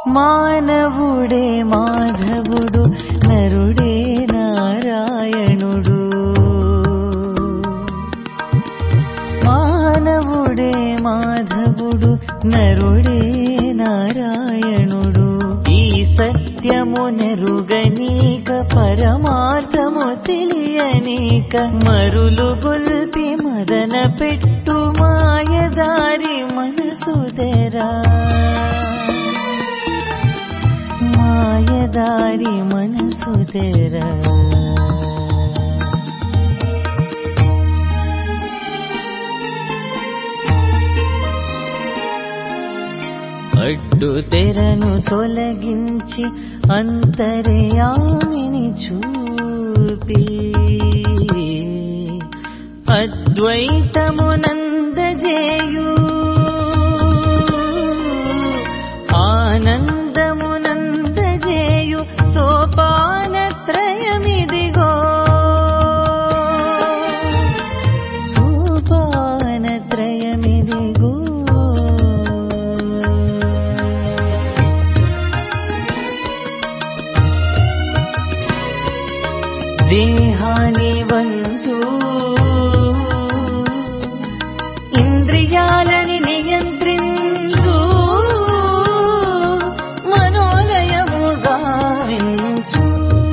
మానవుడే మాధవుడు నరుడే నారాయణుడు మానవుడే మాధవుడు నరుడే నారాయణుడు ఈ సత్యము నెరుగనీక పరమార్థము తెలియనీక మరులు గొల్పి మదన పెట్టు మాయదారి మనసుదరా మాయదారి మనసుదరా అడ్డు తెరను తొలగించి అంతర్యామిని చూపి అద్వైతమునందజేయు ఆనందమునందజేయు సోపానత్రయమిదిగో సోపానత్రయమిదిగో దేహాని వంచు ఇంద్రియాలని నియంత్రించు మనోలయముగా వించు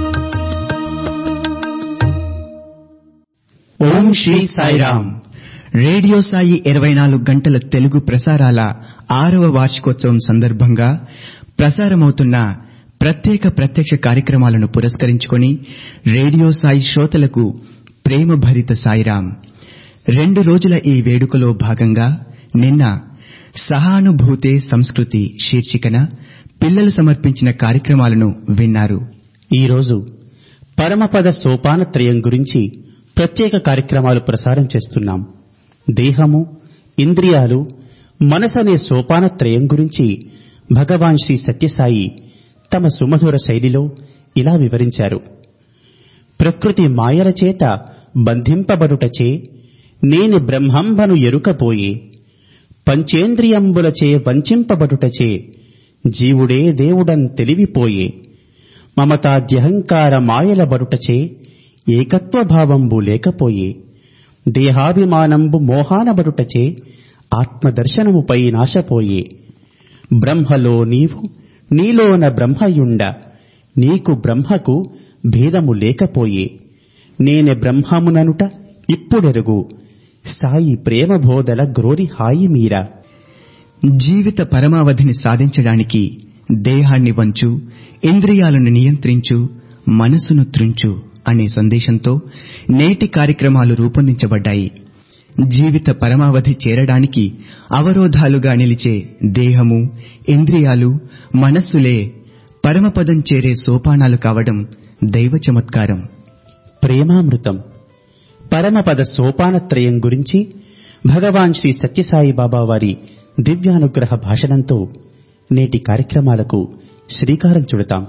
ఓం శ్రీ సాయిరామ్ రేడియో సాయి ఇరవై నాలుగు గంటల తెలుగు ప్రసారాల ఆరవ వార్షికోత్సవం సందర్భంగా ప్రసారమవుతున్న ప్రత్యేక ప్రత్యక్ష కార్యక్రమాలను పురస్కరించుకొని రేడియో సాయి శ్రోతలకు ప్రేమ భరిత సాయిరామ్ రెండు రోజుల ఈ వేడుకలో భాగంగా నిన్న సహానుభూతే సంస్కృతి శీర్షికన పిల్లలు సమర్పించిన కార్యక్రమాలను విన్నారు ఈరోజు పరమపద సోపానత్రయం గురించి ప్రత్యేక కార్యక్రమాలు ప్రసారం చేస్తున్నాం దేహము ఇంద్రియాలు మనసనే సోపానత్రయం గురించి భగవాన్ శ్రీ సత్యసాయి తమ సుమధుర శైలిలో ఇలా వివరించారు ప్రకృతి మాయల చేత బంధింపబడుటచే నేను బ్రహ్మంబను ఎరుకపోయే పంచేంద్రియంబులచే వంచింపబడుటచే జీవుడే దేవుడన్ తెలివిపోయే మమతాద్యహంకార మాయల బడుటచే ఏకత్వభావంబు లేకపోయే దేహాభిమానంబు మోహానబడుటచే ఆత్మదర్శనముపై నాశపోయే బ్రహ్మలో నీవు నీలోన బ్రహ్మయుండ నీకు బ్రహ్మకు భేదము లేకపోయే నేనె బ్రహ్మముననుట ఇప్పుడెరుగు సాయి ప్రేమ బోధల గ్రోరి హాయి మీరా జీవిత పరమావధిని సాధించడానికి దేహాన్ని వంచు ఇంద్రియాలను నియంత్రించు మనసును త్రుంచు అనే సందేశంతో నేటి కార్యక్రమాలు రూపొందించబడ్డాయి జీవిత పరమావధి చేరడానికి అవరోధాలుగా నిలిచే దేహము ఇంద్రియాలు మనస్సులే పరమపదం చేరే సోపానాలు కావడం దైవ చమత్కారం ప్రేమామృతం పరమపద సోపానత్రయం గురించి భగవాన్ శ్రీ సత్యసాయి బాబా వారి దివ్యానుగ్రహ భాషణంతో నేటి కార్యక్రమాలకు శ్రీకారం చుడతాం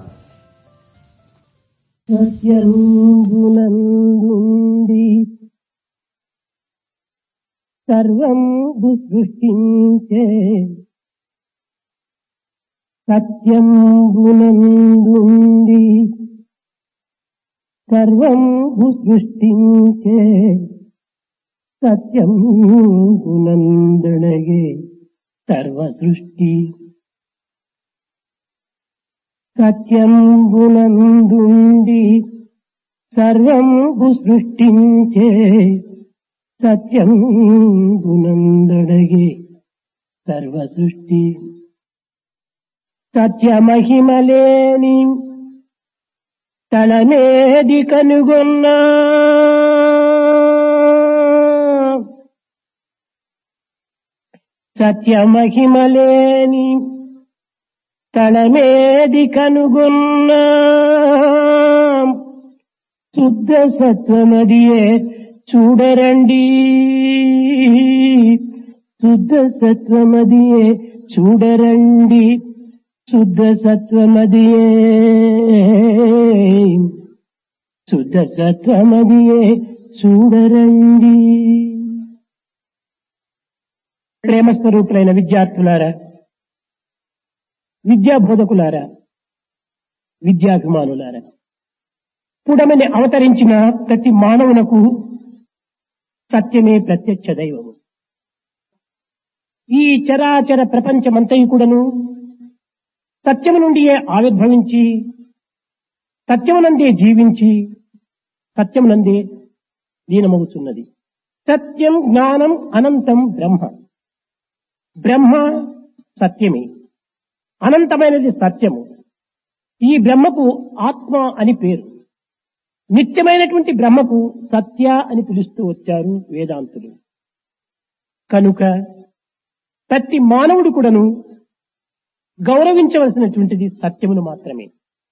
సత్యంబునందుండి సర్వం సృష్టించే సత్యంబునందుండి సర్వం సృష్టించే సత్యంబునందనగే సర్వ సృష్టి సత్యంబునందుండి సర్వంబు సృష్టించే సత్యంబునందడగే సర్వ సృష్టి సత్యమహిమలేని తళమేది కనుగొన్నా సత్యమహిమలేని తళమేది కనుగొన్నా శుద్ధ సత్వమదియే చూడరండి శుద్ధ సత్వమదియే చూడరండి శుద్ధ సత్వమదియే శుద్ధ సత్వమదియే చూడరండి ప్రేమస్వరూపులైన విద్యార్థులారా విద్యా బోధకులారా విద్యాభిమానులారా పుడమని అవతరించిన ప్రతి మానవునకు సత్యమే ప్రత్యక్ష దైవము ఈ చరాచర ప్రపంచమంతయు కూడాను సత్యము నుండియే ఆవిర్భవించి సత్యమునందే జీవించి సత్యమునందే లీనమవుతున్నది సత్యం జ్ఞానం అనంతం బ్రహ్మ బ్రహ్మ సత్యమే అనంతమైనది సత్యము ఈ బ్రహ్మకు ఆత్మ అని పేరు నిత్యమైనటువంటి బ్రహ్మకు సత్య అని పిలుస్తూ వచ్చారు వేదాంతులు కనుక ప్రతి మానవుడు కూడాను గౌరవించవలసినటువంటిది సత్యమును మాత్రమే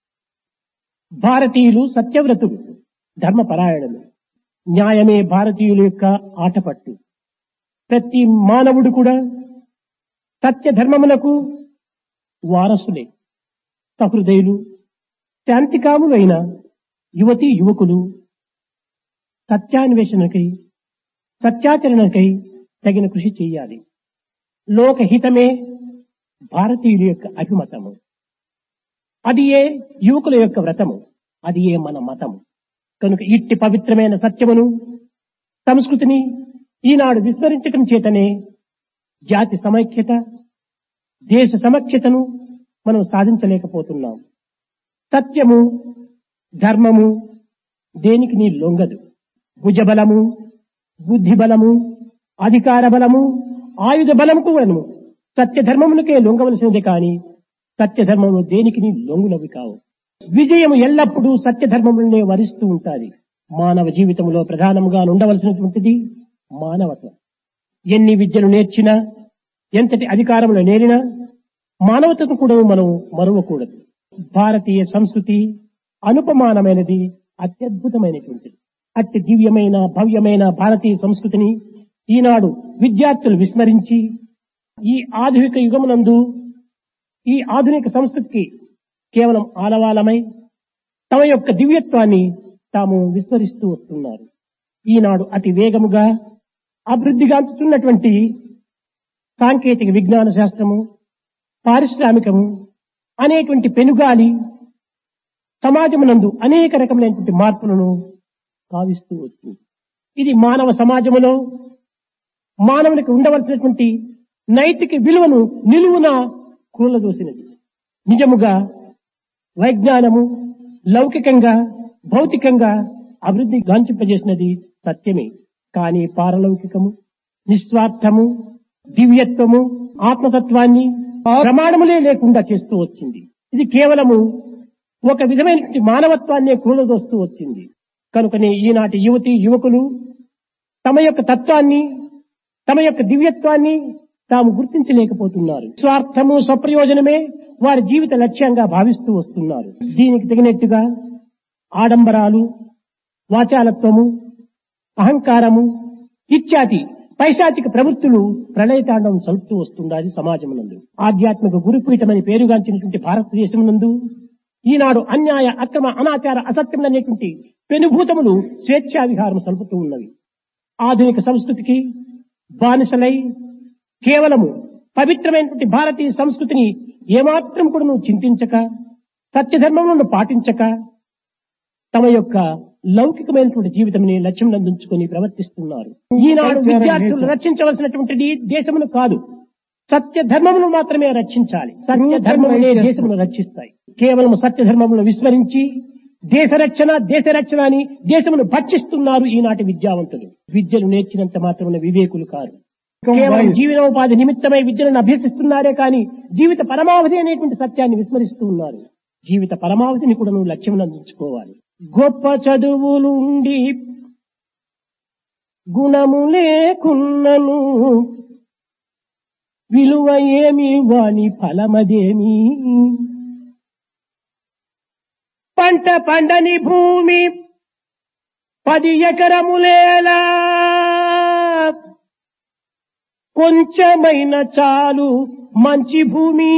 భారతీయులు సత్యవ్రతులు ధర్మపరాయణులు న్యాయమే భారతీయుల యొక్క ఆటపట్టు ప్రతి మానవుడు కూడా సత్య ధర్మములకు వారసులే సహృదయులు శాంతికాములైన యువతి యువకులు సత్యాన్వేషణకై సత్యాచరణకై తగిన కృషి చేయాలి లోకహితమే భారతీయుల యొక్క అభిమతము అది ఏ యువకుల యొక్క వ్రతము అది ఏ మన మతము కనుక ఇట్టి పవిత్రమైన సత్యమును సంస్కృతిని ఈనాడు విస్మరించటం చేతనే జాతి సమైక్యత దేశ సమైక్యతను మనం సాధించలేకపోతున్నాం సత్యము ధర్మము దేనికి నీ లొంగదు భుజబలము బుద్ధి బలము అధికార బలము ఆయుధ బలము కూడాను సత్యధర్మములకే లొంగవలసినది కాని సత్యధర్మము దేనికి నీ లొంగునవి కావు విజయము ఎల్లప్పుడూ సత్యధర్మములనే వరిస్తూ ఉంటాది మానవ జీవితంలో ప్రధానముగా ఉండవలసినటువంటిది మానవత్వం ఎన్ని విద్యలు నేర్చినా ఎంతటి అధికారములు నేరినా మానవతను కూడా మనం మరువకూడదు భారతీయ సంస్కృతి అనుపమానమైనది అత్యద్భుతమైనటువంటిది అతి దివ్యమైన భవ్యమైన భారతీయ సంస్కృతిని ఈనాడు విద్యార్థులు విస్మరించి ఈ ఆధునిక యుగమునందు ఈ ఆధునిక సంస్కృతికి కేవలం ఆలవాలమై తమ యొక్క దివ్యత్వాన్ని తాము విస్మరిస్తూ వస్తున్నారు ఈనాడు అతి వేగముగా అభివృద్ధిగాంచుతున్నటువంటి సాంకేతిక విజ్ఞాన శాస్త్రము పారిశ్రామికము అనేటువంటి పెనుగాలి సమాజమునందు అనేక రకములైనటువంటి మార్పులను భావిస్తూ వచ్చింది ఇది మానవ సమాజములో మానవునికి ఉండవలసినటువంటి నైతిక విలువను నిలువున కూలదోసినది నిజముగా వైజ్ఞానము లౌకికంగా భౌతికంగా అభివృద్ధి గాంచింపజేసినది సత్యమే కానీ పారలౌకికము నిస్వార్థము దివ్యత్వము ఆత్మతత్వాన్ని ప్రమాణములే లేకుండా చేస్తూ వచ్చింది ఇది కేవలము ఒక విధమైనటువంటి మానవత్వాన్నే కూలదోస్తూ వచ్చింది కనుకనే ఈనాటి యువతి యువకులు తమ యొక్క తత్వాన్ని తమ యొక్క దివ్యత్వాన్ని తాము గుర్తించలేకపోతున్నారు స్వార్థము స్వప్రయోజనమే వారి జీవిత లక్ష్యంగా భావిస్తూ వస్తున్నారు దీనికి తగినట్టుగా ఆడంబరాలు వాచాలత్వము అహంకారము ఇత్యాది పైశాచిక ప్రవృత్తులు ప్రళయతాండం చలుపుతూ వస్తున్నది సమాజమునందు ఆధ్యాత్మిక గురుపీఠమని పేరుగాంచినటువంటి భారతదేశమునందు ఈనాడు అన్యాయ అక్రమ అనాచార అసత్యములనేటువంటి పెనుభూతములు స్వేచ్ఛా విహారం సలుపుతూ ఉన్నవి ఆధునిక సంస్కృతికి బానిసలై కేవలము పవిత్రమైనటువంటి భారతీయ సంస్కృతిని ఏమాత్రం కూడా నువ్వు చింతించక సత్యధర్మములను పాటించక తమ యొక్క లౌకికమైనటువంటి జీవితంని లక్ష్యం అందించుకొని ప్రవర్తిస్తున్నారు ఈనాడు విద్యార్థులు రక్షించవలసినటువంటిది దేశమును కాదు సత్య ధర్మమును మాత్రమే రక్షించాలి సత్య ధర్మములే దేశమును రక్షిస్తాయి కేవలం సత్య ధర్మమును విస్మరించి దేశ రక్షణ దేశ రక్షణ అని దేశమును భక్షిస్తున్నారు ఈనాటి విద్యావంతులు విద్యను నేర్చినంత మాత్రమున వివేకులు కారు కేవలం జీవనోపాధి నిమిత్తమై విద్యలను అభ్యసిస్తున్నారే కానీ జీవిత పరమావధి అనేటువంటి సత్యాన్ని విస్మరిస్తూ ఉన్నారు జీవిత పరమావధిని కూడా నువ్వు లక్ష్యం అందించుకోవాలి గొప్ప చదువులుండి గుణము లేకున్నను విలువ ఏమి వాని ఫలమదేమి పంట పండని భూమి పది ఎకరములేలా కొంచెమైన చాలు మంచి భూమి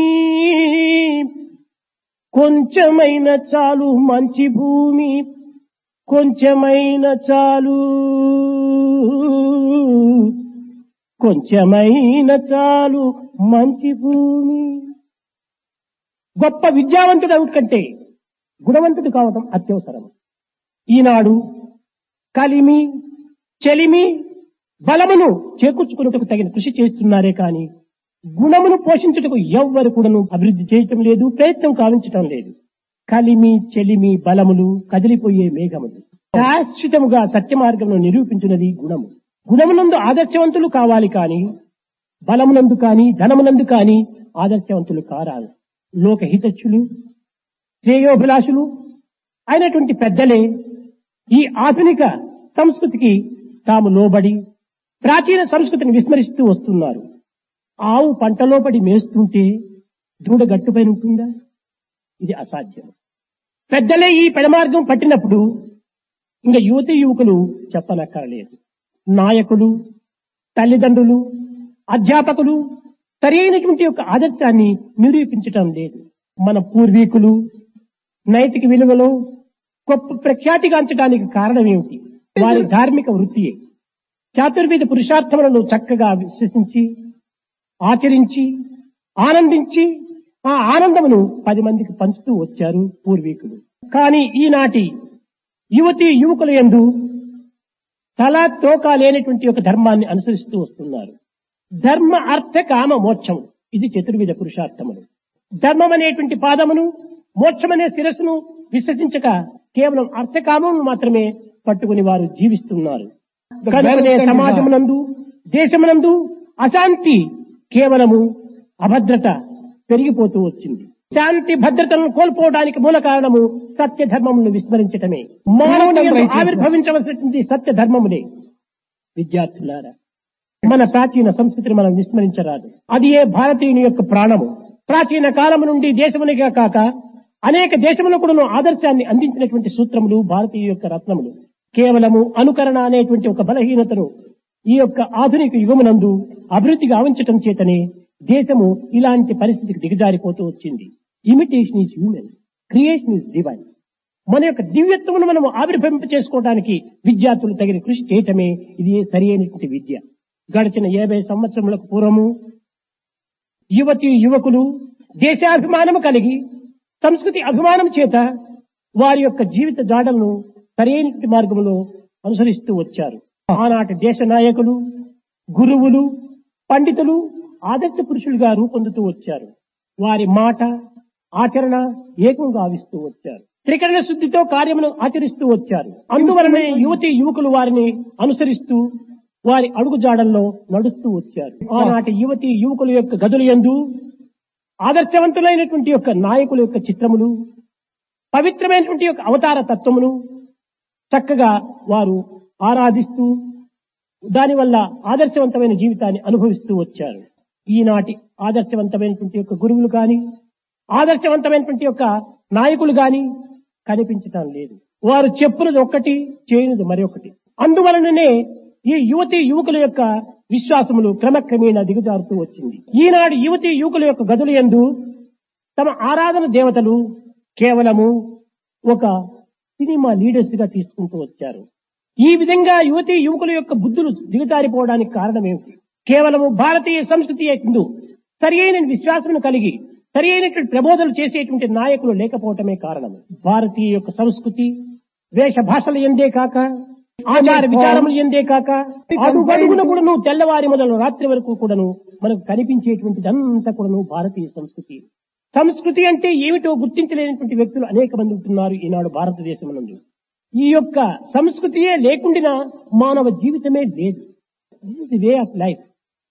కొంచెమైన చాలు మంచి భూమి కొంచెమైన చాలు కొంచెమైన చాలు మంచి భూమి గొప్ప విద్యావంతుడు అవుట్ కంటే గుణవంతుడు కావటం అత్యవసరం ఈనాడు కలిమి చెలిమి బలమును చేకూర్చుకున్నట్టుకు తగిన కృషి చేస్తున్నారే కాని గుణమును పోషించుటకు ఎవ్వరు కూడాను అభివృద్ధి చేయటం లేదు ప్రయత్నం కావించటం లేదు కలిమి చెలిమి బలములు కదిలిపోయే మేఘములు శాశ్వతముగా సత్య మార్గంలో నిరూపించినది గుణము గుణమునందు ఆదర్శవంతులు కావాలి కాని బలమునందు కాని ధనమునందు కాని ఆదర్శవంతులు కారాలు లోకహితచ్చులు శ్రేయోభిలాషులు అయినటువంటి పెద్దలే ఈ ఆధునిక సంస్కృతికి తాము లోబడి ప్రాచీన సంస్కృతిని విస్మరిస్తూ వస్తున్నారు ఆవు పంటలో పడి మేస్తుంటే దూడ గట్టుపైన ఉంటుందా ఇది అసాధ్యం పెద్దలే ఈ పెడమార్గం పట్టినప్పుడు ఇంకా యువతి యువకులు చెప్పనక్కరలేదు నాయకులు తల్లిదండ్రులు అధ్యాపకులు సరైనటువంటి యొక్క ఆదర్శాన్ని నిరూపించటం లేదు మన పూర్వీకులు నైతిక విలువలో గొప్ప ప్రఖ్యాతిగాంచడానికి కారణం ఏమిటి వారి ధార్మిక వృత్తియే చాతుర్వేద పురుషార్థములను చక్కగా విశ్వసించి ఆచరించి ఆనందించి ఆ ఆనందమును పది మందికి పంచుతూ వచ్చారు పూర్వీకులు కానీ ఈనాటి యువతి యువకుల యందు తల తోక లేనటువంటి ఒక ధర్మాన్ని అనుసరిస్తూ వస్తున్నారు ధర్మ అర్థ కామ మోక్షం ఇది చతుర్విధ పురుషార్థములు ధర్మం అనేటువంటి పాదమును మోక్షం అనే శిరస్సును విశ్వసించక కేవలం అర్థకామమును మాత్రమే పట్టుకుని వారు జీవిస్తున్నారు కనుకనే సమాజమునందు దేశమునందు అశాంతి కేవలము అభద్రత పెరిగిపోతూ వచ్చింది శాంతి భద్రతలను కోల్పోవడానికి మూల కారణము సత్య ధర్మమును విస్మరించటమే మానవుని యందు ఆవిర్భవించవలసినటువంటి సత్య ధర్మములే విద్యార్థులారా మన ప్రాచీన సంస్కృతిని మనం విస్మరించరాదు అది ఏ భారతీయుని యొక్క ప్రాణము ప్రాచీన కాలము నుండి దేశమునిగా కాక అనేక దేశములు కూడా ఆదర్శాన్ని అందించినటువంటి సూత్రములు భారతీయ యొక్క రత్నములు కేవలము అనుకరణ అనేటువంటి ఒక బలహీనతను ఈ యొక్క ఆధునిక యుగమునందు అభివృద్ధి గావించటం చేతనే దేశము ఇలాంటి పరిస్థితికి దిగజారిపోతూ వచ్చింది imitation is human creation is divine మన యొక్క దివ్యత్వమును మనం ఆవిర్భవింప చేసుకోవడానికి విద్యార్థులు తగిన కృషి చేయటమే ఇది సరి అయినటువంటి విద్య గడిచిన యాభై సంవత్సరములకు పూర్వము యువతి యువకులు దేశాభిమానము కలిగి సంస్కృతి అభిమానం చేత వారి యొక్క జీవిత జాడలను సరైన మార్గంలో అనుసరిస్తూ వచ్చారు ఆనాటి దేశ నాయకులు గురువులు పండితులు ఆదర్శ పురుషులుగా రూపొందుతూ వచ్చారు వారి మాట ఆచరణ ఏకం గావిస్తూ వచ్చారు త్రికరణ శుద్ధితో కార్యమును ఆచరిస్తూ వచ్చారు అందువలనే యువతి యువకులు వారిని అనుసరిస్తూ వారి అడుగుజాడల్లో నడుస్తూ వచ్చారు ఆనాటి యువతి యువకుల యొక్క గదుల యందు ఆదర్శవంతులైనటువంటి యొక్క నాయకుల యొక్క చిత్రములు పవిత్రమైనటువంటి యొక్క అవతార తత్వమును చక్కగా వారు ఆరాధిస్తూ దానివల్ల ఆదర్శవంతమైన జీవితాన్ని అనుభవిస్తూ వచ్చారు ఈనాటి ఆదర్శవంతమైనటువంటి యొక్క గురువులు కాని ఆదర్శవంతమైనటువంటి యొక్క నాయకులు గాని కనిపించటం లేదు వారు చెప్పునది ఒక్కటి చేయనిది మరొకటి అందువలననే ఈ యువతి యువకుల యొక్క విశ్వాసములు క్రమక్రమేణా దిగజారుతూ వచ్చింది ఈనాడు యువతి యువకుల యొక్క గదుల యందు తమ ఆరాధన దేవతలు కేవలము ఒక సినిమా లీడర్స్ గా తీసుకుంటూ వచ్చారు ఈ విధంగా యువతి యువకుల యొక్క బుద్ధులు దిగజారిపోవడానికి కారణం ఏమిటి కేవలము భారతీయ సంస్కృతి ఎందు సరి అయిన విశ్వాసమును కలిగి సరి అయినటువంటి ప్రబోధనలు చేసేటువంటి నాయకులు లేకపోవటమే కారణం భారతీయ యొక్క సంస్కృతి వేష భాషలు ఎందే కాక ఆచార విచారములు ఎందే కాక అడుగడుగున కూడాను తెల్లవారి మొదలు రాత్రి వరకు కూడాను మనకు కనిపించేటువంటిదంతా కూడాను భారతీయ సంస్కృతి సంస్కృతి అంటే ఏమిటో గుర్తించలేనటువంటి వ్యక్తులు అనేక మంది ఉంటున్నారు ఈనాడు భారతదేశం నందు ఈ యొక్క సంస్కృతియే లేకుండినా మానవ జీవితమే లేదు ది వే ఆఫ్ లైఫ్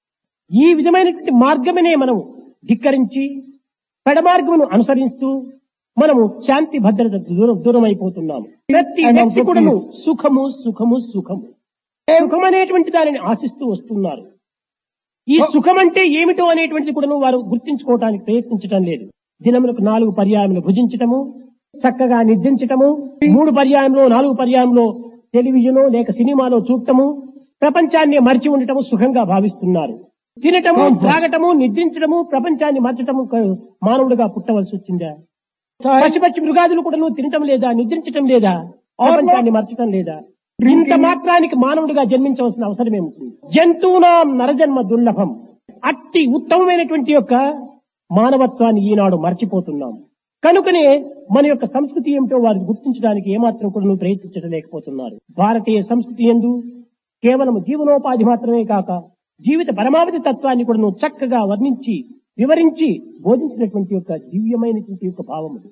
ఈ విధమైనటువంటి మార్గమనే మనం ధిక్కరించి పెడమార్గమును అనుసరిస్తూ మనము శాంతి భద్రత దూరం దూరం అయిపోతున్నాము ప్రతి వ్యక్తి కూడాను సుఖము సుఖము సుఖము సుఖం అనేటువంటి దానిని ఆశిస్తూ వస్తున్నారు ఈ సుఖం అంటే ఏమిటో అనేటువంటిది కూడా వారు గుర్తించుకోవడానికి ప్రయత్నించడం లేదు దినములకు నాలుగు పర్యాయములు భుజించటము చక్కగా నిద్రించటము మూడు పర్యాయంలో నాలుగు పర్యాయంలో టెలివిజన్ లేక సినిమాలో చూడటము ప్రపంచాన్ని మరిచి ఉండటము సుఖంగా భావిస్తున్నారు తినటము త్రాగటము నిద్రించడము ప్రపంచాన్ని మర్చటము క- మానవుడిగా పుట్టవలసి వచ్చిందా పశు పక్షి మృగాదులు కూడా తినటం లేదా నిద్రించటం లేదా ప్రపంచాన్ని మర్చటం లేదా ఇంత మాత్రానికి మానవుడిగా జన్మించవలసిన అవసరం ఏముంటుంది జంతువునాం నరజన్మ దుర్లభం అట్టి ఉత్తమమైనటువంటి యొక్క మానవత్వాన్ని ఈనాడు మర్చిపోతున్నాము కనుకనే మన యొక్క సంస్కృతి ఏమిటో వారిని గుర్తించడానికి ఏమాత్రం కూడా నువ్వు ప్రయత్నించలేకపోతున్నారు భారతీయ సంస్కృతి ఎందు కేవలం జీవనోపాధి మాత్రమే కాక జీవిత పరమావధి తత్వాన్ని కూడా నువ్వు చక్కగా వర్ణించి వివరించి బోధించినటువంటి యొక్క దివ్యమైనటువంటి యొక్క భావములు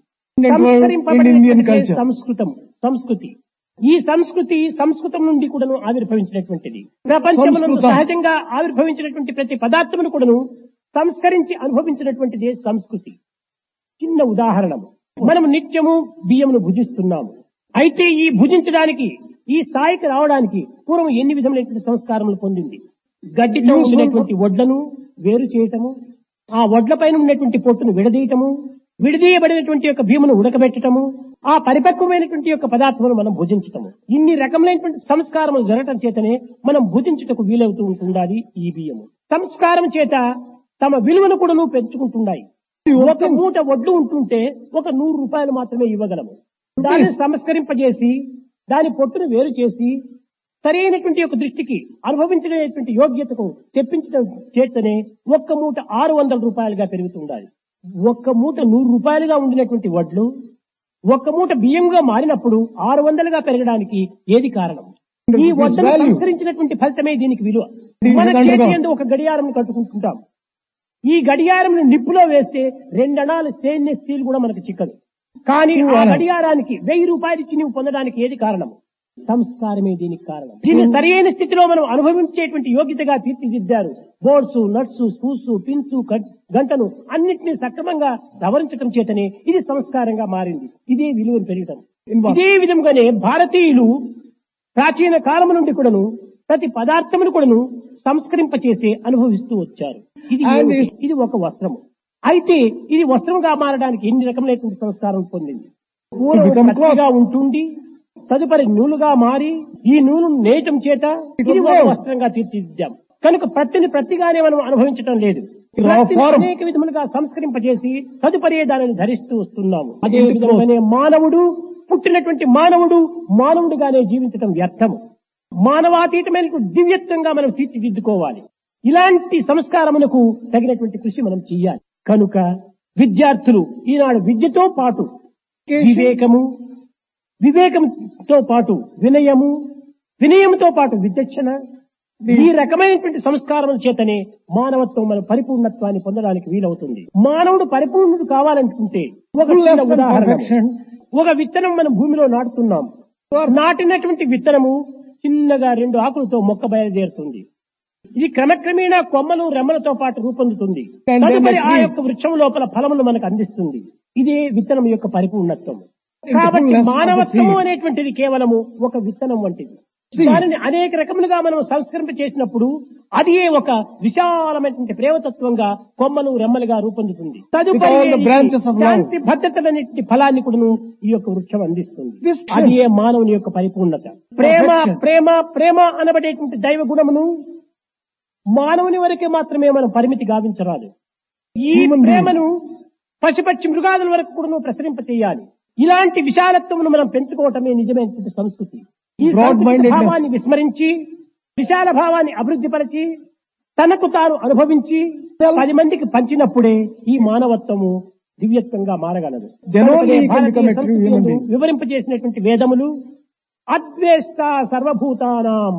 సంస్కరింపబడినటువంటి సంస్కృతం సంస్కృతి ఈ సంస్కృతి సంస్కృతం నుండి కూడాను ఆవిర్భవించినటువంటిది ప్రపంచంలో సంస్కృతం. సహజంగా ఆవిర్భవించినటువంటి ప్రతి పదార్థమును కూడాను సంస్కరించి అనుభవించినటువంటిదే సంస్కృతి చిన్న ఉదాహరణ మనం నిత్యము బియ్యమును భుజిస్తున్నాము అయితే ఈ భుజించడానికి ఈ స్థాయికి రావడానికి పూర్వం ఎన్ని విధములైనటువంటి సంస్కారములు పొందింది గడ్డితో ఉండినటువంటి వడ్లను వేరు చేయటము ఆ వడ్ల పైన ఉన్నటువంటి పొట్టును విడదీయటము విడదీయబడినటువంటి యొక్క భీమును ఉడకబెట్టటము ఆ పరిపక్వమైనటువంటి యొక్క పదార్థమును మనం భుజించటము ఇన్ని రకములైనటువంటి సంస్కారములు జరగటం చేతనే మనం భుజించుటకు వీలవుతూ ఉంటుండాలి ఈ బియ్యము సంస్కారం చేత తమ విలువను కూడా పెంచుకుంటున్నాయి ఒక మూట వడ్లు ఉంటుంటే ఒక నూరు రూపాయలు మాత్రమే ఇవ్వగలము దాన్ని సంస్కరింపజేసి దాని పొట్టును వేరు చేసి సరైనటువంటి యొక్క దృష్టికి అనుభవించలేనటువంటి యోగ్యతకు తెప్పించడం చేతనే ఒక్క మూట ఆరు వందల రూపాయలుగా పెరుగుతుండాలి ఒక్క మూట నూరు రూపాయలుగా ఉండినటువంటి వడ్లు ఒక్క మూట బియ్యంగా మారినప్పుడు ఆరు వందలుగా పెరగడానికి ఏది కారణం ఈ వడ్లను value. సంస్కరించినటువంటి ఫలితమే దీనికి విలువ This is మన undergone. చేతి యందు ఒక గడియారం కట్టుకుంటుంటాం ఈ గడియారం నిప్పులో వేస్తే రెండణాలు స్టెయిన్లెస్ స్టీల్ కూడా మనకు చిక్కదు కానీ Two ఆ hours. గడియారానికి వెయ్యి రూపాయలు ఇచ్చి నువ్వు పొందడానికి ఏది కారణం సంస్కారమే దీనికి కారణం దీన్ని సరైన స్థితిలో మనం అనుభవించేటువంటి యోగ్యతగా తీర్చిదిద్దారు బోర్డ్స్ నట్స్ స్క్రూస్ పిన్స్ గంటను అన్నిటినీ సక్రమంగా సవరించడం చేతనే ఇది సంస్కారంగా మారింది ఇదే విలువను పెరగటం ఇదే విధంగానే భారతీయులు ప్రాచీన కాలం నుండి కూడాను ప్రతి పదార్థమును కూడాను సంస్కరింపచేసి అనుభవిస్తూ వచ్చారు ఇది And ఏమిటి? ఇది ఒక వస్త్రము అయితే ఇది వస్త్రంగా మారడానికి ఎన్ని రకములైనటువంటి సంస్కారం పొందింది పూర్వం become కత్తిగా ఉంటుంది తదుపరి నూలుగా మారి ఈ నూలు నేయటం చేత ఇది ఒక వస్త్రంగా తీర్చిదిద్దాం కనుక ప్రతిని ప్రతిగానే మనం అనుభవించటం లేదు Raw ప్రతిని form. అనేక విధములుగా సంస్కరింపజేసి తదుపరి దానిని ధరిస్తూ వస్తున్నాము అదే విధంగానే మానవుడు పుట్టినటువంటి మానవుడు మానవుడిగానే జీవించటం వ్యర్థము మానవాతీతమైనటువంటి దివ్యత్వంగా మనం తీర్చిదిద్దుకోవాలి ఇలాంటి సంస్కారములకు తగినటువంటి కృషి మనం చెయ్యాలి కనుక విద్యార్థులు ఈనాడు విద్యతో పాటు వివేకము వివేకంతో పాటు వినయము వినయముతో పాటు విచక్షణ ఈ రకమైనటువంటి సంస్కారముల చేతనే మానవత్వం మన పరిపూర్ణత్వాన్ని పొందడానికి వీలవుతుంది మానవుడు పరిపూర్ణుడు కావాలనుకుంటే ఒక చిన్న ఉదాహరణ ఒక విత్తనం మనం భూమిలో నాటుతున్నాం నాటినటువంటి విత్తనము చిన్నగా రెండు ఆకులతో మొక్క బయలుదేరుతుంది ఇది క్రమక్రమేణా కొమ్మలు రెమ్మలతో పాటు రూపొందుతుంది And then తదుపరి ఆ the tree. యొక్క వృక్షం లోపల ఫలములు మనకు అందిస్తుంది ఇదే విత్తనం యొక్క పరిపూర్ణత్వం In the కాబట్టి fullness of the మానవత్వము seed. అనేటువంటిది కేవలము ఒక విత్తనం వంటిది Seed. దానిని అనేక రకములుగా మనం సంస్కరింప చేసినప్పుడు అది ఒక విశాలమైనటువంటి ప్రేమతత్వంగా కొమ్మలు రెమ్మలుగా రూపొందుతుంది తదుపరి all the ఏది? branches of love. శాంతి భద్రతలన్నింటి ఫలాన్ని కూడాను ఈ యొక్క వృక్షం అందిస్తుంది This అది ఏ మానవుని యొక్క పరిపూర్ణత ప్రేమ Perfection. ప్రేమ ప్రేమ అనబడేటువంటి దైవ గుణమును మానవుని వరకే మాత్రమే మనం పరిమితి గావించరాదు ఈ Human being. ప్రేమను పశుపక్షి మృగాదుల వరకు కూడా నువ్వు ప్రసరింప చేయాలి ఇలాంటి విశాలత్వమును మనం పెంచుకోవటమే నిజమైనటువంటి సంస్కృతి ఈ Broad సంస్కృతి mindedness. భావాన్ని విస్మరించి విశాల భావాన్ని అభివృద్ధిపరచి తనకు తాను అనుభవించి పది మందికి పంచినప్పుడే ఈ మానవత్వము దివ్యత్వంగా మారగలదు Then only కనుకనే he can Bharatiya become a true human సంస్కృతియందు being. వివరింపజేసినటువంటి వేదములు అద్వేష్ట సర్వభూతానాం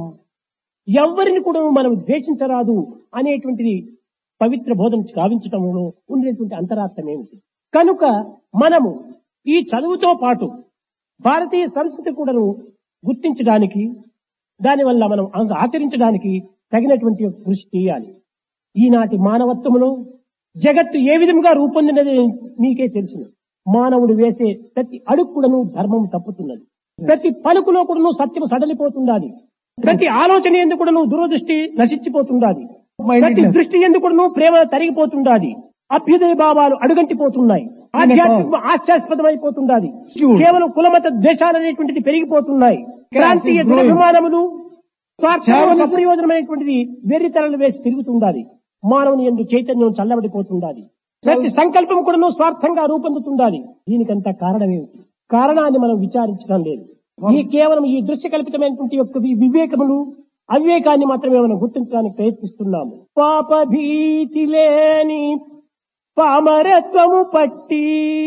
ఎవరిని కూడా మనం ద్వేషించరాదు అనేటువంటిది పవిత్ర బోధన గావించటంలో ఉండేటువంటి అంతరార్థం ఏమిటి కనుక మనము ఈ చదువుతో పాటు భారతీయ సంస్కృతి కూడాను గుర్తించడానికి దానివల్ల మనం అంగ- ఆచరించడానికి తగినటువంటి ఒక కృషి చేయాలి ఈనాటి మానవత్వములో జగత్తు ఏ విధంగా రూపొందినది మీకే తెలుసు మానవుడు వేసే ప్రతి అడుగు కూడాను ధర్మం తప్పుతున్నది ప్రతి పలుకులో కూడాను సత్యము సడలిపోతుండాలి ప్రతి ఆలోచన ఎందుకు కూడాను దురదృష్టి నశించిపోతుండాలి ప్రతి దృష్టి ఎందుకు కూడాను ప్రేమ తరిగిపోతుండాలి అభ్యుదయ భావాలు అడుగంటిపోతున్నాయి ఆధ్యాత్మిక ఆశ్చాస్పదమైపోతుండాలి కేవలం కులమత ద్వేషాలు అనేటువంటిది పెరిగిపోతున్నాయి ప్రాంతీయ దురభిమానములు స్వార్థ ప్రయోజనమైనటువంటిది వెర్రితరలు వేసి తిరుగుతుండాలి మానవుని ఎందు చైతన్యం చల్లబడిపోతుండాలి ప్రతి సంకల్పం కూడా స్వార్థంగా రూపొందుతుండాలి దీనికంత కారణం ఏమిటి కారణాన్ని మనం విచారించడం లేదు ఈ కేవలం ఈ దృశ్య కల్పితమైనటువంటి యొక్క వి- వివేకములు అవివేకాన్ని మాత్రమే మనం గుర్తించడానికి ప్రయత్నిస్తున్నాము పాప భీతి లేని పామరత్వము పట్టి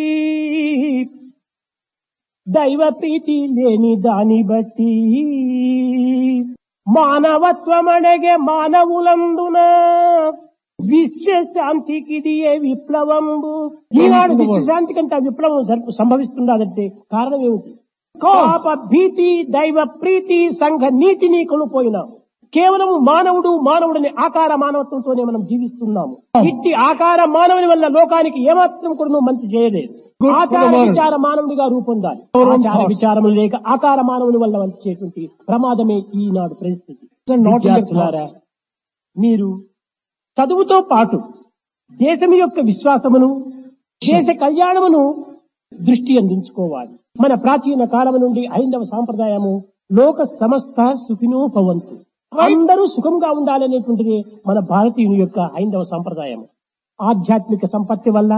దైవ ప్రీతి లేని దాని బట్టి మానవత్వమనగే మానవులందున విశ్వశాంతికి ఏ విప్లవంబు ఈనాడు విశ్వశాంతి కంటే ఆ విప్లవం జరుపు- సంభవిస్తున్నదంటే కారణం ఏమిటి పాప భీతి దైవ ప్రీతి సంఘ నీతిని కొనుపోయినాం కేవలం మానవుడు మానవుడిని ఆకార మానవత్వంతోనే మనం జీవిస్తున్నాము ఇట్టి ఆకార మానవుని వల్ల లోకానికి ఏమాత్రం కూడా మంచి చేయలేదు ఆచార విచార మానవుడిగా రూపొందాలి ఆచార విచారములు లేక ఆకార మానవుని వల్ల వచ్చేటువంటి ప్రమాదమే ఈనాడు పరిస్థితి విద్యార్థులారా మీరు చదువుతో పాటు దేశం యొక్క విశ్వాసమును దేశ కళ్యాణమును దృష్టి అందించుకోవాలి మన ప్రాచీన కాలం నుండి ఐందవ సాంప్రదాయము లోక సమస్త సుఖినో భవంతు అందరూ సుఖంగా ఉండాలనేటువంటిది మన భారతీయుని యొక్క ఐందవ సంప్రదాయం ఆధ్యాత్మిక సంపత్తి వల్ల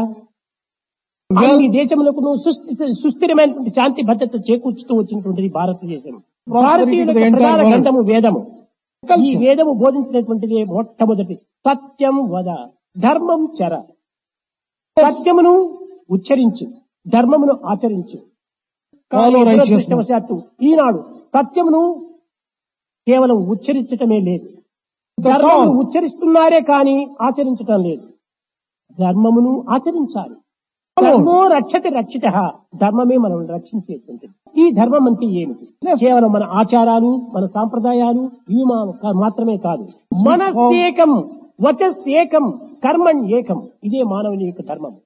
అన్ని దేశములకు సుస్థి- సుస్థిరమైనటువంటి శాంతి భద్రత చేకూర్చుతూ వచ్చినటువంటిది భారతదేశం భారతీయుల యొక్క ప్రధాన గ్రంథము వేదము ఈ వేదము బోధించినటువంటిది మొట్టమొదటి సత్యం వద ధర్మం చర సత్యమును ఉచ్చరించు ధర్మమును ఆచరించు కానీ దురదృష్టవశాత్తు ఈనాడు సత్యమును కేవలం ఉచ్చరించటమే లేదు ధర్మమును ఉచ్చరిస్తున్నారే కానీ ఆచరించటం లేదు ధర్మమును ఆచరించాలి ధర్మో రక్షతి రక్షిత ధర్మమే మనం రక్షించేటువంటిది ఈ ధర్మం అంటే ఏమిటి కేవలం మన ఆచారాలు మన సాంప్రదాయాలు ఇవి మా- మాత్రమే కాదు మనస్సేకం వచస్సేకం కర్మణ్ ఏకం ఇదే మానవుని యొక్క ధర్మం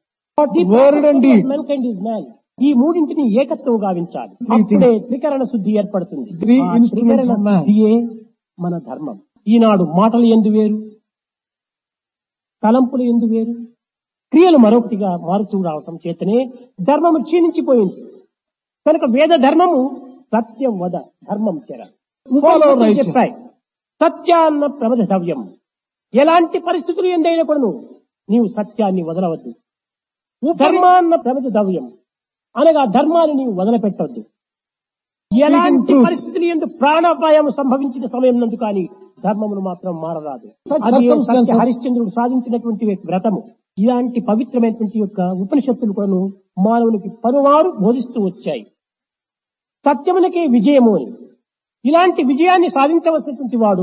Mankind is man. ఈ మూడింటిని ఏకత్వం గావించాలి అప్పుడే త్రికరణ శుద్ధి ఏర్పడుతుంది Three ఆ instruments త్రికరణ of man. శుద్ధియే మన ధర్మం ఈనాడు మాటలు ఎందు వేరు తలంపులు ఎందు వేరు క్రియలు మరొకటిగా మారుతూ రావటం చేతనే ధర్మము క్షీణించిపోయింది కనుక వేద ధర్మము సత్యం వద ధర్మం చెర Follow righteous. చెప్పాయి సత్యాన్న ప్రమదవ్యం ఎలాంటి పరిస్థితులు ఎందైనా కూడా నీవు సత్యాన్ని వదలవద్దు ధర్మాన్న ప్రమదవ్యం అనగా ధర్మాన్ని నీవు వదలపెట్టవద్దు ఎలాంటి truth. పరిస్థితులు ఎందు ప్రాణాపాయం సంభవించిన సమయం నందు కానీ ధర్మమును మాత్రం మారరాదు Such అది ఏ circumstances- సత్య హరిశ్చంద్రుడు సాధించినటువంటి వ్రతము ఇలాంటి పవిత్రమైనటువంటి యొక్క ఉపనిషత్తులు కూడాను మానవునికి పలువారు బోధిస్తూ వచ్చాయి సత్యమునకే విజయము అని ఇలాంటి విజయాన్ని సాధించవలసినటువంటి వాడు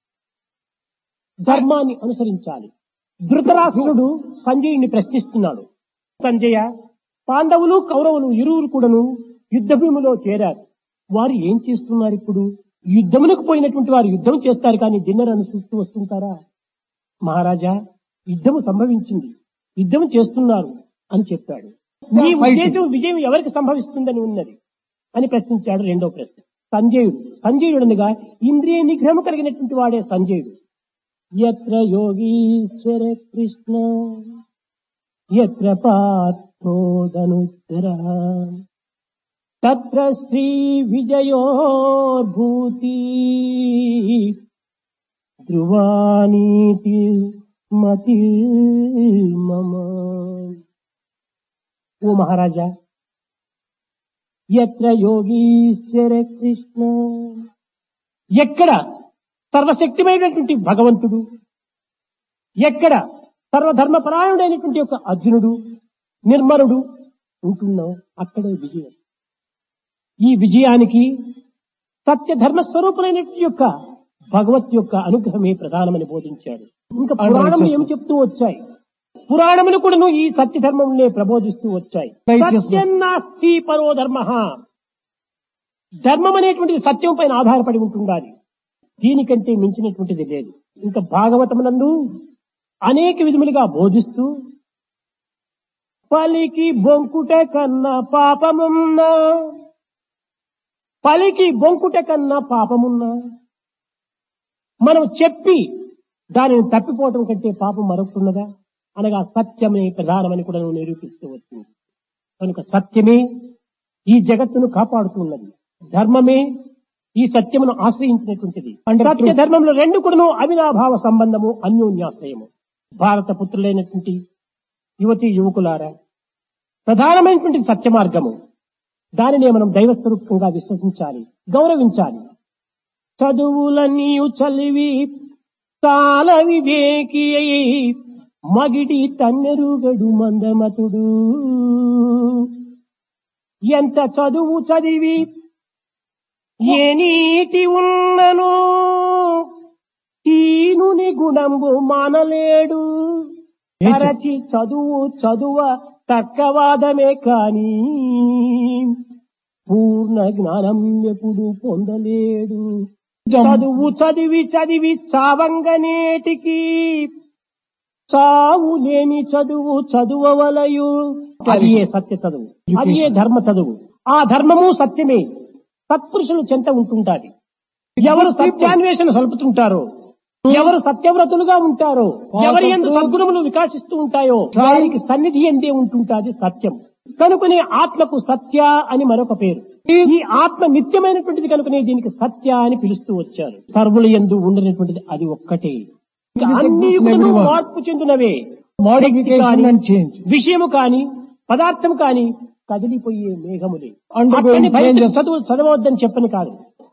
ధర్మాన్ని అనుసరించాలి ధృతరాష్ట్రుడు సంజయుని ప్రశ్నిస్తున్నాడు సంజయ పాండవులు కౌరవులు ఇరువురు కూడాను యుద్ధ భూమిలో చేరారు వారు ఏం చేస్తున్నారు ఇప్పుడు యుద్ధమునకు పోయినటువంటి వారు యుద్ధం చేస్తారు కానీ డిన్నర్ అనుసరిస్తూ వస్తుంటారా మహారాజా యుద్ధము సంభవించింది యుద్ధం చేస్తున్నారు అని చెప్పాడు నీ ఉద్దేశం విజయం ఎవరికి సంభవిస్తుందని ఉన్నది అని ప్రశ్నించాడు రెండో ప్రశ్న సంజయుడు సంజయుడనగా ఇంద్రియ నిగ్రహం కలిగినటువంటి వాడే సంజయుడు ఎత్ర యోగీశ్వర కృష్ణ ఎత్ర పార్థోదనుత్తర తత్ర శ్రీ విజయోర్భూతి ధ్రువానీతి మతి మమ ఓ మహారాజా ఎత్ర యోగీశ్వర కృష్ణ ఎక్కడ సర్వశక్తిమైనటువంటి భగవంతుడు ఎక్కడ సర్వధర్మపరాయణుడైనటువంటి యొక్క అర్జునుడు నిర్మలుడు ఉంటున్నావు అక్కడే విజయం ఈ విజయానికి సత్య ధర్మ స్వరూపులైనటువంటి యొక్క భగవత్ యొక్క అనుగ్రహమే ప్రధానమని బోధించాడు ఇంకా పురాణములు ఏమి చెప్తూ వచ్చాయి పురాణములు కూడా ఈ సత్య ధర్మములే ప్రబోధిస్తూ వచ్చాయి Righteousness. సత్యం నాస్తి పరో ధర్మ ధర్మం అనేటువంటిది సత్యం పైన ఆధారపడి ఉంటుండాలి దీనికంటే మించినటువంటిది లేదు ఇంకా భాగవతమునందు అనేక విధములుగా బోధిస్తూ పలికి బొంకుట కన్నా పాపమున్నా పలికి బొంకుట కన్నా పాపమున్నా మనం చెప్పి దానిని తప్పిపోవటం కంటే పాపం మరొకటున్నదా అనగా సత్యమే ప్రధానమని కూడా నువ్వు నిరూపిస్తూ వచ్చింది కనుక సత్యమే ఈ జగత్తును కాపాడుతున్నది ధర్మమే ఈ సత్యమును ఆశ్రయించినటువంటిది సత్య ధర్మంలో రెండు కూడాను అవినాభావ సంబంధము అన్యోన్యాశ్రయము భారత పుత్రులైనటువంటి యువతి యువకులారా ప్రధానమైనటువంటి సత్య మార్గము దానినే మనం దైవస్వరూపంగా విశ్వసించాలి గౌరవించాలి చదువులన్నీ చలివి చాలా వివేకి అయి మగిడి తన్నెరుగడు మందమతుడు ఎంత చదువు చదివి ఏ నీటి ఉన్నను తీనుని గుణంబు మానలేడు తరచి చదువు చదువ తక్కవాదమే కాని పూర్ణ జ్ఞానం ఎప్పుడు పొందలేడు చదువు చదివి చదివి చావంగనేటికి చావు లేని చదువు చదువవలయు అది ఏ సత్య చదువు అది ఏ ధర్మ చదువు ఆ ధర్మము సత్యమే సత్పురుషులు చెంత ఉంటుంటాది ఎవరు సత్యాన్వేషణ సలుపుతుంటారో ఎవరు సత్యవ్రతులుగా ఉంటారో ఎవరి ఎందు సద్గుణములు వికాసిస్తూ ఉంటాయో వారికి సన్నిధి ఎందే ఉంటుంటాది సత్యం కనుకనే ఆత్మకు సత్య అని మరొక పేరు ఈ ఆత్మ నిత్యమైనటువంటిది కనుకనే దీనికి సత్య అని పిలుస్తూ వచ్చారు సర్వుల ఎందు ఉండనటువంటిది అది ఒక్కటే ఇంకా అన్ని కూడాను మార్పు చెందినవే Modification and change. విషయము కాని పదార్థం కాని కదిలిపోయే మేఘములే Undergoing అక్కడిని బయట changes. చదువు చదవద్దని చెప్పని కాదు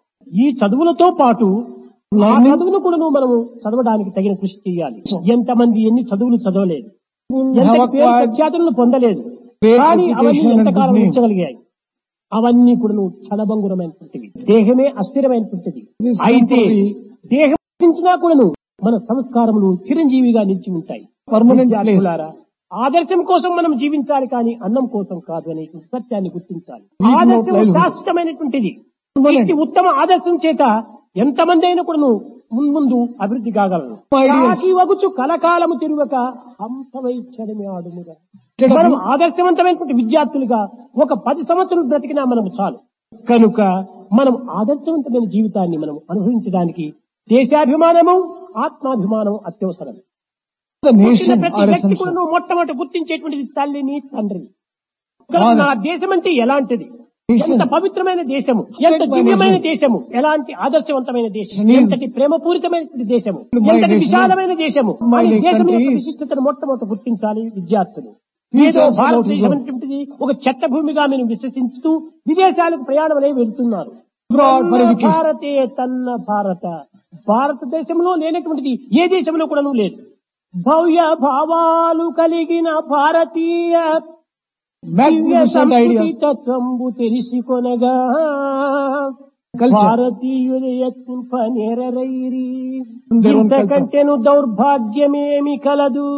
ఈ చదువులతో పాటు ఆ Learning. చదువును కూడా మనము చదవడానికి తగిన కృషి చేయాలి ఎంతమంది ఎన్ని చదువులు చదవలేదు ఎంత have పేరు acquired ప్రఖ్యాతులను పొందలేదు great కానీ అవన్నీ education and ఎంతకాలం good name. ఉంచగలిగాయి అవన్నీ కూడా క్షణభంగురమైనటువంటివి దేహమే అస్థిరమైనటువంటిది This అయితే temporary- దేహం నశించినా కూడాను మన సంస్కారములు చిరంజీవిగా నిలిచి ఉంటాయి Permanent place. విద్యార్థులారా, ఆదర్శం కోసం మనం జీవించాలి కానీ అన్నం కోసం కాదు అనే సత్యాన్ని గుర్తించాలి Need no ఆదర్శం livelihood. శాశ్వతమైనటువంటిది Permanent. ఇట్టి ఉత్తమ ఆదర్శం చేత ఎంతమంది అయినా కూడాను మున్ముందు అభివృద్ధి కాగలరు Ideas. కాకి వగుచు కలకాలము తిరుగక హంసవైక్షణమే ఆడుముగా Instead of- మనం ఆదర్శవంతమైనటువంటి విద్యార్థులుగా ఒక పది సంవత్సరాలు బ్రతికినా మనం చాలు కనుక మనం ఆదర్శవంతమైన జీవితాన్ని మనం అనుభవించడానికి దేశాభిమానము ఆత్మాభిమానం అత్యవసరం The పుట్టిన nation ప్రతి are వ్యక్తి కూడా essential. నువ్వు మొట్టమొదటి గుర్తించేటువంటిది తల్లిని తండ్రిని కనుక Honest. నా దేశం అంటే ఎలాంటిది Nation. ఎంత పవిత్రమైన దేశము ఎంత State by దివ్యమైన nation. దేశము ఎలాంటి ఆదర్శవంతమైన దేశం Name. ఎంతటి ప్రేమపూరితమైనటువంటి దేశము My ఎంతటి nation. విశాలమైన దేశము My ఈ దేశం యొక్క country is- విశిష్టతను మొట్టమొదటి గుర్తించాలి విద్యార్థులు Future ఏదో is about భారతదేశం result. అనేటువంటిది ఒక చెత్త భూమిగా మేము విశ్వసిస్తూ విదేశాలకు ప్రయాణం అనేవి వెళ్తున్నారు Abroad for తన్న education. భారతే తన్న భారత భారతదేశంలో లేనటువంటిది ఏ దేశంలో కూడా లేదు భవ్య భావాలు కలిగిన భారతీయ దివ్య Magnificent సంస్కృతి ideas. తత్వంబు తెలిసి కొనగా Culture. భారతీయుల యత్నింప నేరరైరి Their own ఇంతకంటేను దౌర్భాగ్యమేమి కలదు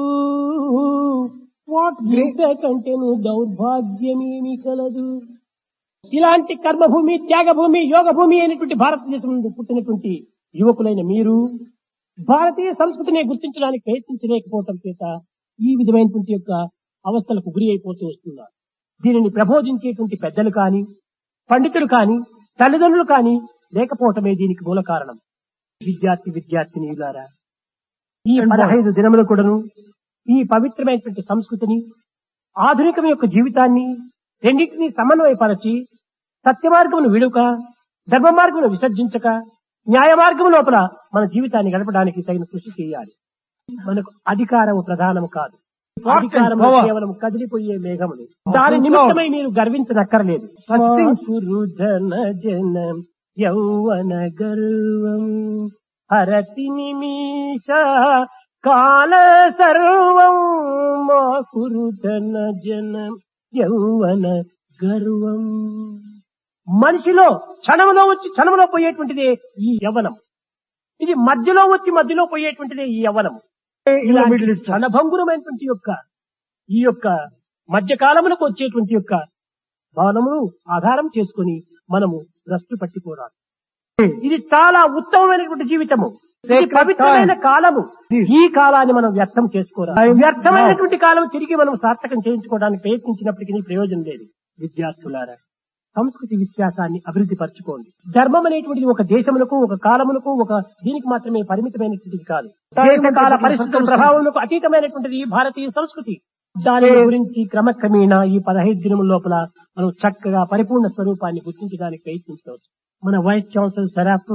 What great ఇంతకంటేను దౌర్భాగ్యమేమి కలదు ఇలాంటి కర్మభూమి త్యాగభూమి యోగభూమి అయినటువంటి భారతదేశం నుండి పుట్టినటువంటి యువకులైన మీరు భారతీయ సంస్కృతిని గుర్తించడానికి ప్రయత్నించలేకపోవటం చేత ఈ విధమైనటువంటి యొక్క అవస్థలకు గురి అయిపోతూ వస్తున్నారు దీనిని ప్రబోధించేటువంటి పెద్దలు కాని పండితులు కాని తల్లిదండ్రులు కాని లేకపోవటమే దీనికి మూల కారణం విద్యార్థి విద్యార్థినిలారా ఈ పదహైదు దినములు కూడాను ఈ పవిత్రమైనటువంటి సంస్కృతిని ఆధునికం యొక్క జీవితాన్ని రెండింటినీ సమన్వయపరచి సత్య మార్గమును విడుక ధర్మ మార్గమును విసర్జించక న్యాయ మార్గము లోపల మన జీవితాన్ని గడపడానికి తగిన కృషి చేయాలి మనకు అధికారము ప్రధానము కాదు అధికారము power. కేవలం కదిలిపోయే మేఘములు దాని నిమిత్తమై మీరు గర్వించనక్కర్లేదు సురు జన జన యౌవన గర్వం హరతి నిమిష కాల సర్వం మా కురు జన జన యౌవన గర్వం మనిషిలో క్షణంలో వచ్చి క్షణంలో పోయేటువంటిదే ఈ యవ్వనం ఇది మధ్యలో వచ్చి మధ్యలో పోయేటువంటిదే ఈ యవ్వనం ఇలాంటి క్షణభంగురమైనటువంటి యొక్క ఈ యొక్క మధ్యకాలములకు వచ్చేటువంటి యొక్క భవనమును ఆధారం చేసుకొని మనము భ్రష్టు పట్టిపోరాదు ఇది చాలా ఉత్తమమైనటువంటి జీవితము ఇది పవిత్రమైన కాలము ఈ కాలాన్ని మనం వ్యర్థం చేసుకోరాదు వ్యర్థమైనటువంటి కాలం తిరిగి మనం సార్థకం చేయించుకోవడానికి ప్రయత్నించినప్పటికీ ప్రయోజనం లేదు విద్యార్థులారా సంస్కృతి విశ్వాసాన్ని అభివృద్ధి పరచుకోండి ధర్మం అనేటువంటిది ఒక దేశములకు ఒక కాలములకు ఒక దీనికి మాత్రమే పరిమితమైనటువంటిది కాదు దేశ కాల పరిస్థితుల ప్రభావములకు అతీతమైనటువంటిది ఈ భారతీయ సంస్కృతి దాని గురించి క్రమక్రమేణా ఈ పదహైదు దినముల లోపల మనం చక్కగా పరిపూర్ణ స్వరూపాన్ని గుర్తించడానికి ప్రయత్నించవచ్చు మన వైస్ ఛాన్సలర్ సరాఫ్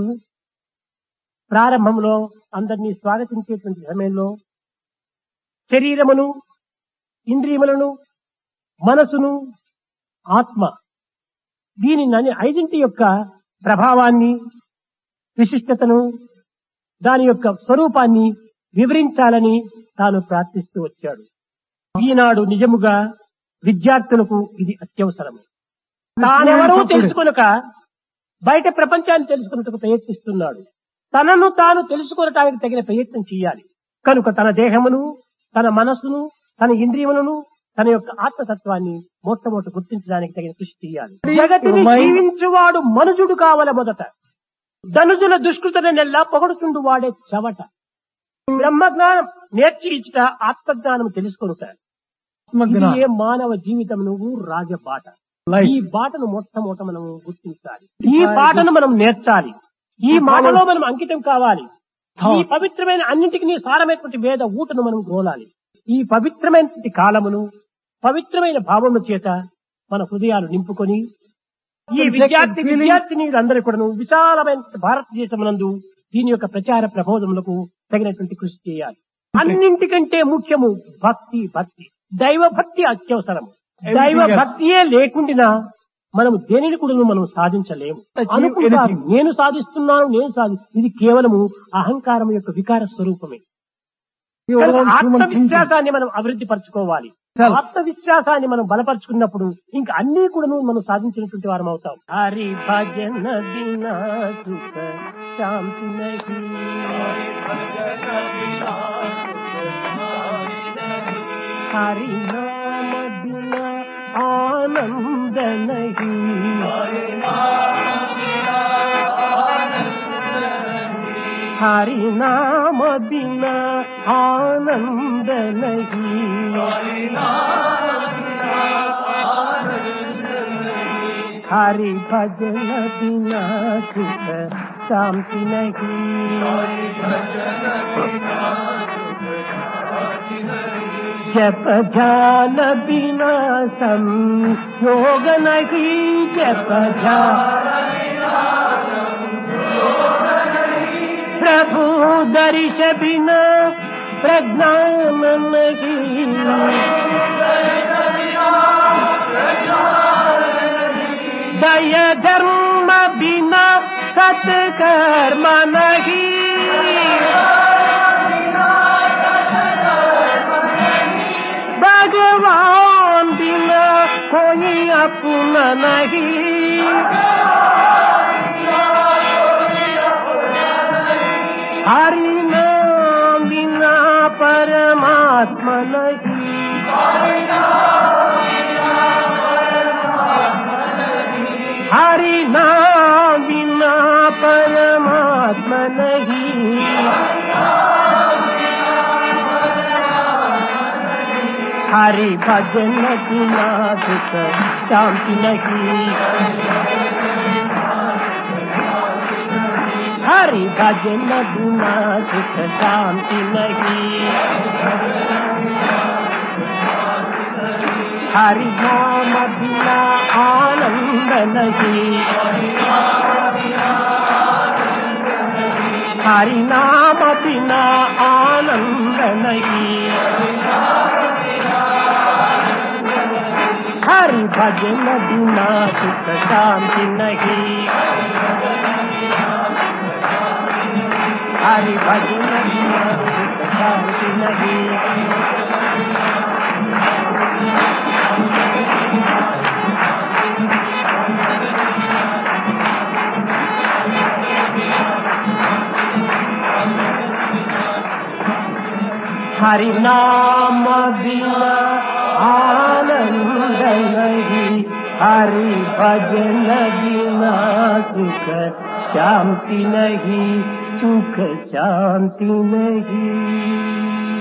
ప్రారంభంలో అందరినీ స్వాగతించేటువంటి సమయంలో శరీరమును ఇంద్రియములను మనసును ఆత్మ దీని నని- ఐదింటి యొక్క ప్రభావాన్ని విశిష్టతను దాని యొక్క స్వరూపాన్ని వివరించాలని తాను ప్రార్థిస్తూ వచ్చాడు ఈనాడు నిజముగా విద్యార్థులకు ఇది అత్యవసరం తానెవరో తెలుసుకొనక బయట ప్రపంచాన్ని తెలుసుకున్నట్టుకు ప్రయత్నిస్తున్నాడు తనను తాను తెలుసుకొనటానికి తగిన ప్రయత్నం చేయాలి కనుక తన దేహమును తన మనస్సును తన ఇంద్రియములను తన యొక్క ఆత్మతత్వాన్ని మొట్టమొదటి గుర్తించడానికి తగిన కృషి చేయాలి జగతిని జీవించువాడు మనుజుడు కావల మొదట ధనుజుల దుష్కృతని నెల్లా పొగడుచుండు వాడే చెవట బ్రహ్మజ్ఞానం నేర్చి ఇచ్చుట ఆత్మజ్ఞానం తెలుసుకొనుట ఇది ఏ మానవ జీవితం నువ్వు రాజబాట ఈ బాటను మొట్టమొదట మనం గుర్తించాలి ఈ బాటను మనం నేర్చాలి ఈ మాటలో మనం అంకితం కావాలి ఈ పవిత్రమైన అన్నింటికి సారమైనటువంటి వేద ఊటను మనం గోలాలి ఈ పవిత్రమైనటువంటి కాలమును పవిత్రమైన భావముల చేత మన హృదయాలు నింపుకొని ఈ విద్యార్థి విద్యార్థినీలందరూ కూడా విశాలమైన భారతదేశమునందు దీని యొక్క ప్రచార ప్రబోధములకు తగినటువంటి కృషి చేయాలి అన్నింటికంటే ముఖ్యము భక్తి భక్తి దైవ భక్తి అత్యవసరం దైవ భక్తియే లేకుండా మనము దేనిని కూడా మనం సాధించలేము అనుకుంటారు నేను సాధిస్తున్నాను నేను సాధి ఇది కేవలము అహంకారం యొక్క వికార స్వరూపమే కనుక ఆత్మవిశ్వాసాన్ని మనం అభివృద్ధి పరచుకోవాలి ఆత్మవిశ్వాసాన్ని మనం బలపరుచుకున్నప్పుడు ఇంకా అన్ని కూడా మనం సాధించినటువంటి వారం అవుతాం హరి భజన బినా సుఖ శాంతి నహి హరి నామ బినా ఆనంద నహి हरि नाम बिना आनंद नहीं हरि भजन बिना सुख शांति नहीं जप ध्यान बिना संयोग नहीं जप ध्यान प्रभु दर्श बिना प्रज्ञान नहीं दय धर्म बिना सत्कर्म नहीं भगवान बिना कोई अपना नहीं हरि नाम बिना परमात्मा नहीं हरि नाम बिना परमात्मा नहीं हरि भजन बिना सुख शांति नहीं हरि भजन बिना सुख शांति नहीं हरि नाम बिना आनंद नहीं हरि नाम बिना आनंद नहीं हरि भजन बिना सुख शांति नहीं हरि भजन बिना सुख शांति नहीं हरि नाम बिना आनंद नहीं हरि भजन बिना सुख शांति नहीं सुख शांति नहीं